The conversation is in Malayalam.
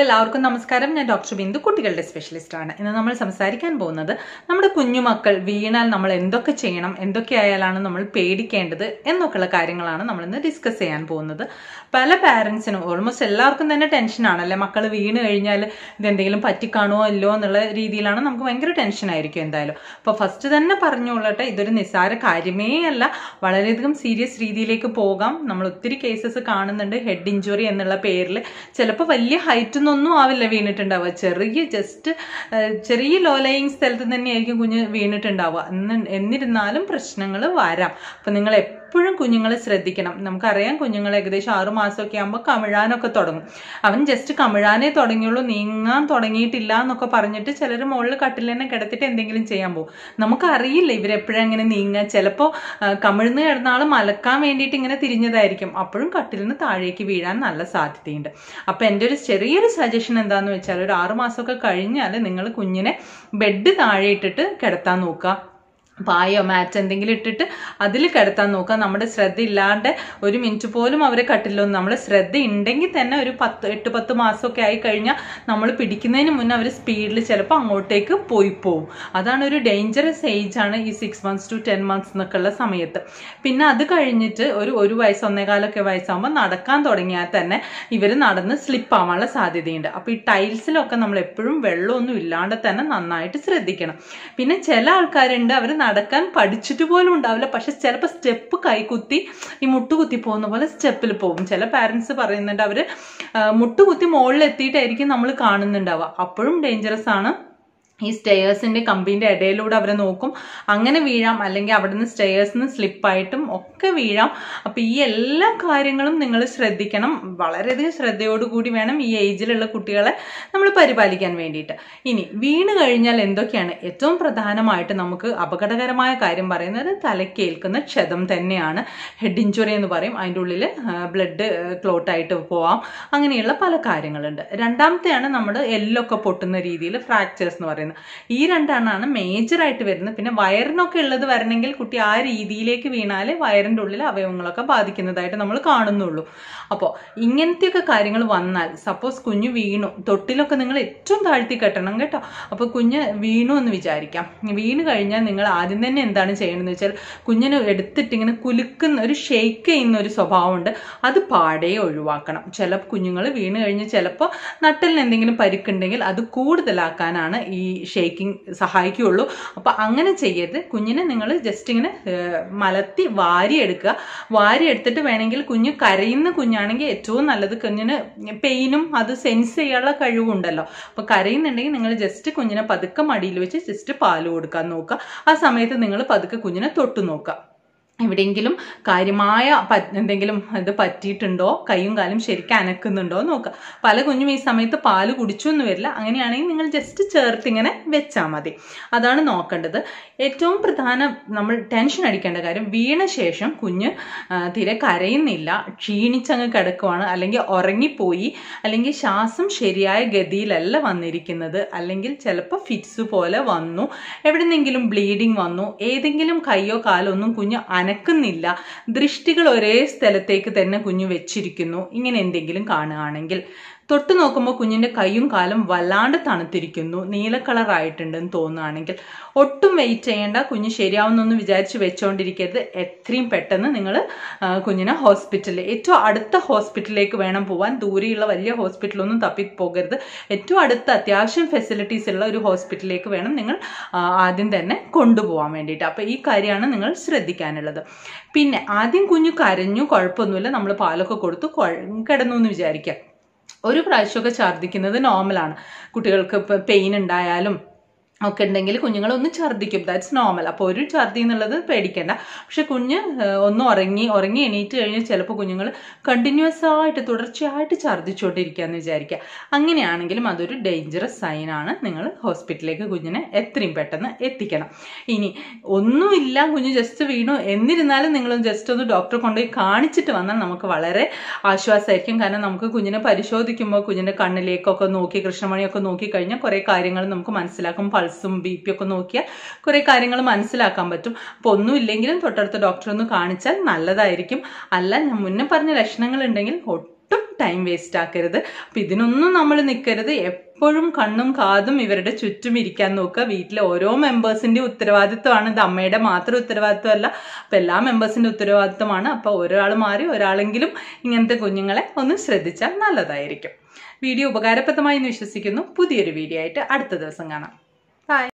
എല്ലാവർക്കും നമസ്കാരം ഞാൻ ഡോക്ടർ ബിന്ദു കുട്ടികളുടെ സ്പെഷ്യലിസ്റ്റ് ആണ് ഇന്ന് നമ്മൾ സംസാരിക്കാൻ പോകുന്നത് നമ്മുടെ കുഞ്ഞുമക്കൾ വീണാൽ നമ്മൾ എന്തൊക്കെ ചെയ്യണം എന്തൊക്കെ ആയാലാണ് നമ്മൾ പേടിക്കേണ്ടത് എന്നൊക്കെയുള്ള കാര്യങ്ങളാണ് നമ്മൾ ഇന്ന് ഡിസ്കസ് ചെയ്യാൻ പോകുന്നത് പല പാരൻസിനും ഓൾമോസ്റ്റ് എല്ലാവർക്കും തന്നെ ടെൻഷനാണല്ലേ മക്കൾ വീണ് കഴിഞ്ഞാൽ ഇതെന്തെങ്കിലും പറ്റിക്കാണോ ഇല്ലോ എന്നുള്ള രീതിയിലാണ് നമുക്ക് ഭയങ്കര ടെൻഷൻ ആയിരിക്കും എന്തായാലും അപ്പോൾ ഫസ്റ്റ് തന്നെ പറഞ്ഞുകൊള്ളട്ടെ ഇതൊരു നിസ്സാര കാര്യമേ അല്ല വളരെയധികം സീരിയസ് രീതിയിലേക്ക് പോകാം നമ്മൾ ഒത്തിരി കേസസ് കാണുന്നുണ്ട് ഹെഡ് ഇഞ്ചുറി എന്നുള്ള പേരിൽ ചിലപ്പോൾ വലിയ ഹൈറ്റ് ഒന്നും ആവില്ല വീണിട്ടുണ്ടാവുക ചെറിയ ജസ്റ്റ് ചെറിയ ലോ ലയിങ് സ്ഥലത്ത് തന്നെയായിരിക്കും കുഞ്ഞ് വീണിട്ടുണ്ടാവുക എന്ന് എന്നിരുന്നാലും പ്രശ്നങ്ങൾ വരാം അപ്പം നിങ്ങൾ എപ്പോഴും കുഞ്ഞുങ്ങളെ ശ്രദ്ധിക്കണം നമുക്കറിയാം കുഞ്ഞുങ്ങൾ ഏകദേശം ആറു മാസമൊക്കെ ആകുമ്പോൾ കമിഴാനൊക്കെ തുടങ്ങും അവൻ ജസ്റ്റ് കമിഴാനേ തുടങ്ങിയുള്ളൂ നീങ്ങാൻ തുടങ്ങിയിട്ടില്ല എന്നൊക്കെ പറഞ്ഞിട്ട് ചിലർ മുകളിൽ കട്ടിൽ തന്നെ കിടത്തിട്ട് എന്തെങ്കിലും ചെയ്യാൻ പോകും നമുക്കറിയില്ല ഇവരെപ്പോഴും അങ്ങനെ നീങ്ങാൻ ചിലപ്പോൾ കമിഴ്ന്ന് കിടന്ന ആൾ മലക്കാൻ വേണ്ടിയിട്ട് ഇങ്ങനെ തിരിഞ്ഞതായിരിക്കും അപ്പോഴും കട്ടിൽ നിന്ന് താഴേക്ക് വീഴാൻ നല്ല സാധ്യതയുണ്ട് അപ്പം എൻ്റെ ഒരു ചെറിയൊരു സജഷൻ എന്താണെന്ന് വെച്ചാൽ ഒരു ആറു മാസമൊക്കെ കഴിഞ്ഞാൽ നിങ്ങൾ കുഞ്ഞിനെ ബെഡ് താഴെ ഇട്ടിട്ട് കിടത്താൻ നോക്കുക പായോ മാറ്റ് എന്തെങ്കിലും ഇട്ടിട്ട് അതിൽ കിടത്താൻ നോക്കുക നമ്മുടെ ശ്രദ്ധ ഇല്ലാണ്ട് ഒരു മിനിറ്റ് പോലും അവരെ കട്ടില്ലൊന്നും നമ്മൾ ശ്രദ്ധ ഉണ്ടെങ്കിൽ തന്നെ ഒരു പത്ത് എട്ട് പത്ത് മാസമൊക്കെ ആയി കഴിഞ്ഞാൽ നമ്മൾ പിടിക്കുന്നതിന് മുന്നേ അവർ സ്പീഡിൽ ചിലപ്പോൾ അങ്ങോട്ടേക്ക് പോയി പോവും അതാണ് ഒരു ഡേഞ്ചറസ് ഏജ് ആണ് ഈ six months to ten months എന്നൊക്കെ ഉള്ള സമയത്ത് പിന്നെ അത് കഴിഞ്ഞിട്ട് ഒരു ഒരു വയസ്സ് ഒന്നേകാലൊക്കെ വയസ്സാകുമ്പോൾ നടക്കാൻ തുടങ്ങിയാൽ തന്നെ ഇവർ നടന്ന് സ്ലിപ്പ് ആവാനുള്ള സാധ്യതയുണ്ട് അപ്പോൾ ഈ ടൈൽസിലൊക്കെ നമ്മൾ എപ്പോഴും വെള്ളമൊന്നും ഇല്ലാണ്ട് തന്നെ നന്നായിട്ട് ശ്രദ്ധിക്കണം പിന്നെ ചില ആൾക്കാരുണ്ട് അവർ നടക്കാൻ പഠിച്ചിട്ട് പോലും ഉണ്ടാവില്ല പക്ഷെ ചിലപ്പോൾ സ്റ്റെപ്പ് കൈകുത്തി ഈ മുട്ടുകുത്തി പോകുന്ന പോലെ സ്റ്റെപ്പിൽ പോകും ചില പാരൻസ് പറയുന്നുണ്ട് അവർ മുട്ടുകുത്തി മുകളിൽ എത്തിയിട്ടായിരിക്കും നമ്മൾ കാണുന്നുണ്ടാവുക അപ്പോഴും ഡേഞ്ചറസ് ആണ് ഈ സ്റ്റെയേഴ്സിന്റെ കമ്പിന്റെ ഇടയിലൂടെ അവരെ നോക്കും അങ്ങനെ വീഴാം അല്ലെങ്കിൽ അവിടെ നിന്ന് സ്റ്റെയേഴ്സിന് സ്ലിപ്പായിട്ടും ഒക്കെ വീഴാം അപ്പൊ ഈ എല്ലാ കാര്യങ്ങളും നിങ്ങൾ ശ്രദ്ധിക്കണം വളരെയധികം ശ്രദ്ധയോടുകൂടി വേണം ഈ ഏജിലുള്ള കുട്ടികളെ നമ്മൾ പരിപാലിക്കാൻ വേണ്ടിയിട്ട് ഇനി വീണ് കഴിഞ്ഞാൽ എന്തൊക്കെയാണ് ഏറ്റവും പ്രധാനമായിട്ട് നമുക്ക് അപകടകരമായ കാര്യം പറയുന്നത് തലക്കേൽക്കുന്ന ക്ഷതം തന്നെയാണ് ഹെഡ് ഇഞ്ചുറി എന്ന് പറയും അതിൻ്റെ ഉള്ളിൽ ബ്ലഡ് ക്ലോട്ടായിട്ട് പോവാം അങ്ങനെയുള്ള പല കാര്യങ്ങളുണ്ട് രണ്ടാമത്തെയാണ് നമ്മൾ എല്ലൊക്കെ പൊട്ടുന്ന രീതിയിൽ ഫ്രാക്ചേഴ്സ് എന്ന് പറയുന്നത് ഈ രണ്ടെണ്ണമാണ് മേജറായിട്ട് വരുന്നത് പിന്നെ വയറിനൊക്കെ ഉള്ളത് വരണമെങ്കിൽ കുട്ടി ആ രീതിയിലേക്ക് വീണാൽ വയറിൻ്റെ ഉള്ളിൽ അവയവങ്ങളൊക്കെ ബാധിക്കുന്നതായിട്ട് നമ്മൾ കാണുന്നുള്ളൂ അപ്പോൾ ഇങ്ങനത്തെയൊക്കെ കാര്യങ്ങൾ വന്നാൽ സപ്പോസ് കുഞ്ഞ് വീണു തൊട്ടിലൊക്കെ നിങ്ങൾ ഏറ്റവും താഴ്ത്തി കെട്ടണം കേട്ടോ അപ്പോൾ കുഞ്ഞ് വീണു എന്ന് വിചാരിക്കാം വീണ് കഴിഞ്ഞാൽ നിങ്ങൾ ആദ്യം തന്നെ എന്താണ് ചെയ്യണമെന്ന് വെച്ചാൽ കുഞ്ഞിന് എടുത്തിട്ട് ഇങ്ങനെ കുലുക്കുന്ന ഒരു ഷെയ്ക്ക് ചെയ്യുന്ന ഒരു സ്വഭാവമുണ്ട് അത് പാടെ ഒഴിവാക്കണം ചില കുഞ്ഞുങ്ങൾ വീണ് കഴിഞ്ഞ് ചിലപ്പോൾ നട്ടലിന് എന്തെങ്കിലും പരിക്കുണ്ടെങ്കിൽ അത് കൂടുതലാക്കാനാണ് ഈ ഷേക്കിംഗ് സഹായിക്കുകയുള്ളൂ അപ്പോൾ അങ്ങനെ ചെയ്യരുത് കുഞ്ഞിനെ നിങ്ങൾ ജസ്റ്റ് ഇങ്ങനെ മലത്തി വാരിയെടുക്കുക വാരിയെടുത്തിട്ട് വേണമെങ്കിൽ കുഞ്ഞ് കരയുന്ന കുഞ്ഞാണെങ്കിൽ ഏറ്റവും നല്ലത് കുഞ്ഞിന് പെയിനും അത് സെൻസ് ചെയ്യാനുള്ള കഴിവുണ്ടല്ലോ അപ്പോൾ കരയുന്നുണ്ടെങ്കിൽ നിങ്ങൾ ജസ്റ്റ് കുഞ്ഞിനെ പതുക്കെ മടിയിൽ വെച്ച് ജസ്റ്റ് പാല് കൊടുക്കാൻ നോക്കുക ആ സമയത്ത് നിങ്ങൾ പതുക്കെ കുഞ്ഞിനെ തൊട്ടു നോക്കുക എവിടെയെങ്കിലും കാര്യമായ എന്തെങ്കിലും ഇത് പറ്റിയിട്ടുണ്ടോ കൈയും കാലും ശരിക്കും അനക്കുന്നുണ്ടോ നോക്കുക പല കുഞ്ഞും ഈ സമയത്ത് പാല് കുടിച്ചൊന്നും വരില്ല അങ്ങനെയാണെങ്കിൽ നിങ്ങൾ ജസ്റ്റ് ചേർത്തിങ്ങനെ വെച്ചാൽ മതി അതാണ് നോക്കേണ്ടത് ഏറ്റവും പ്രധാന നമ്മൾ ടെൻഷൻ അടിക്കേണ്ട കാര്യം വീണ ശേഷം കുഞ്ഞ് തീരെ കരയുന്നില്ല ക്ഷീണിച്ചങ്ങ് കിടക്കുവാണ് അല്ലെങ്കിൽ ഉറങ്ങിപ്പോയി അല്ലെങ്കിൽ ശ്വാസം ശരിയായ ഗതിയിലല്ല വന്നിരിക്കുന്നത് അല്ലെങ്കിൽ ചിലപ്പോൾ ഫിറ്റ്സ് പോലെ വന്നു എവിടെന്നെങ്കിലും ബ്ലീഡിങ് വന്നു ഏതെങ്കിലും കൈയോ കാലോ ഒന്നും കുഞ്ഞ് അനക്കുന്നില്ല ദൃഷ്ടികൾ ഒരേ സ്ഥലത്തേക്ക് തന്നെ കുഞ്ഞു വെച്ചിരിക്കുന്നു ഇങ്ങനെ എന്തെങ്കിലും കാണുകയാണെങ്കിൽ തൊട്ട് നോക്കുമ്പോൾ കുഞ്ഞിൻ്റെ കൈയും കാലും വല്ലാണ്ട് തണുത്തിരിക്കുന്നു നീല കളർ ആയിട്ടുണ്ടെന്ന് തോന്നുകയാണെങ്കിൽ ഒട്ടും വെയിറ്റ് ചെയ്യേണ്ട കുഞ്ഞ് ശരിയാവുന്നൊന്ന് വിചാരിച്ച് വെച്ചുകൊണ്ടിരിക്കരുത് എത്രയും പെട്ടെന്ന് നിങ്ങൾ കുഞ്ഞിനെ ഹോസ്പിറ്റലിൽ ഏറ്റവും അടുത്ത ഹോസ്പിറ്റലിലേക്ക് വേണം പോകാൻ ദൂരെയുള്ള വലിയ ഹോസ്പിറ്റലൊന്നും തപ്പി പോകരുത് ഏറ്റവും അടുത്ത അത്യാവശ്യം ഫെസിലിറ്റീസ് ഉള്ള ഒരു ഹോസ്പിറ്റലിലേക്ക് വേണം നിങ്ങൾ ആദ്യം തന്നെ കൊണ്ടുപോകാൻ വേണ്ടിയിട്ട് അപ്പോൾ ഈ കാര്യമാണ് നിങ്ങൾ ശ്രദ്ധിക്കാനുള്ളത് പിന്നെ ആദ്യം കുഞ്ഞു കരഞ്ഞു കുഴപ്പമൊന്നുമില്ല നമ്മൾ പാലൊക്കെ കൊടുത്തു കിടന്നു എന്ന് വിചാരിക്കുക ഒരു പ്രാവശ്യമൊക്കെ ഛർദ്ദിക്കുന്നത് നോർമലാണ് കുട്ടികൾക്ക് ഇപ്പോൾ പെയിൻ ഉണ്ടായാലും ഒക്കെ ഉണ്ടെങ്കിൽ കുഞ്ഞുങ്ങൾ ഒന്ന് ഛർദ്ദിക്കും ദാറ്റ്സ് നോർമൽ അപ്പോൾ ഒരു ഛർദ്ദി എന്നുള്ളത് പേടിക്കേണ്ട പക്ഷെ കുഞ്ഞ് ഒന്ന് ഉറങ്ങി ഉറങ്ങി എണീറ്റ് കഴിഞ്ഞ് ചിലപ്പോൾ കുഞ്ഞുങ്ങൾ കണ്ടിന്യൂസ് ആയിട്ട് തുടർച്ചയായിട്ട് ഛർദ്ദിച്ചുകൊണ്ടിരിക്കുകയെന്ന് വിചാരിക്കുക അങ്ങനെയാണെങ്കിലും അതൊരു ഡേഞ്ചറസ് സൈനാണ് നിങ്ങൾ ഹോസ്പിറ്റലിലേക്ക് കുഞ്ഞിനെ എത്രയും പെട്ടെന്ന് എത്തിക്കണം ഇനി ഒന്നുമില്ല കുഞ്ഞ് ജസ്റ്റ് വീണു എന്നിരുന്നാലും നിങ്ങൾ ജസ്റ്റ് ഒന്ന് ഡോക്ടറെ കൊണ്ടുപോയി കാണിച്ചിട്ട് വന്നാൽ നമുക്ക് വളരെ ആശ്വാസമായിരിക്കും കാരണം നമുക്ക് കുഞ്ഞിനെ പരിശോധിക്കുമ്പോൾ കുഞ്ഞിൻ്റെ കണ്ണിലേക്കൊക്കെ നോക്കി കൃഷ്ണമണിയൊക്കെ നോക്കി കഴിഞ്ഞാൽ കുറേ കാര്യങ്ങൾ നമുക്ക് മനസ്സിലാക്കും പൾസും ബി പി ഒക്കെ നോക്കിയാൽ കുറേ കാര്യങ്ങൾ മനസ്സിലാക്കാൻ പറ്റും അപ്പോൾ ഒന്നുമില്ലെങ്കിലും തൊട്ടടുത്ത ഡോക്ടറെ ഒന്ന് കാണിച്ചാൽ നല്ലതായിരിക്കും അല്ല ഞാൻ മുന്നേ പറഞ്ഞ ലക്ഷണങ്ങൾ ഉണ്ടെങ്കിൽ ഒട്ടും ടൈം വേസ്റ്റ് ആക്കരുത് അപ്പം ഇതിനൊന്നും നമ്മൾ നിൽക്കരുത് എപ്പോഴും കണ്ണും കാതും ഇവരുടെ ചുറ്റും ഇരിക്കാൻ നോക്കുക വീട്ടിലെ ഓരോ മെമ്പേഴ്സിന്റെ ഉത്തരവാദിത്വമാണ് ഇത് അമ്മയുടെ മാത്രം ഉത്തരവാദിത്വമല്ല അപ്പം എല്ലാ മെമ്പേഴ്സിന്റെ ഉത്തരവാദിത്വമാണ് അപ്പോൾ ഒരാൾ മാറി ഒരാളെങ്കിലും ഇങ്ങനത്തെ കുഞ്ഞുങ്ങളെ ഒന്ന് ശ്രദ്ധിച്ചാൽ നല്ലതായിരിക്കും വീഡിയോ ഉപകാരപ്രദമായി എന്ന് വിശ്വസിക്കുന്നു പുതിയൊരു വീഡിയോ ആയിട്ട് അടുത്ത ദിവസം കാണാം ബൈ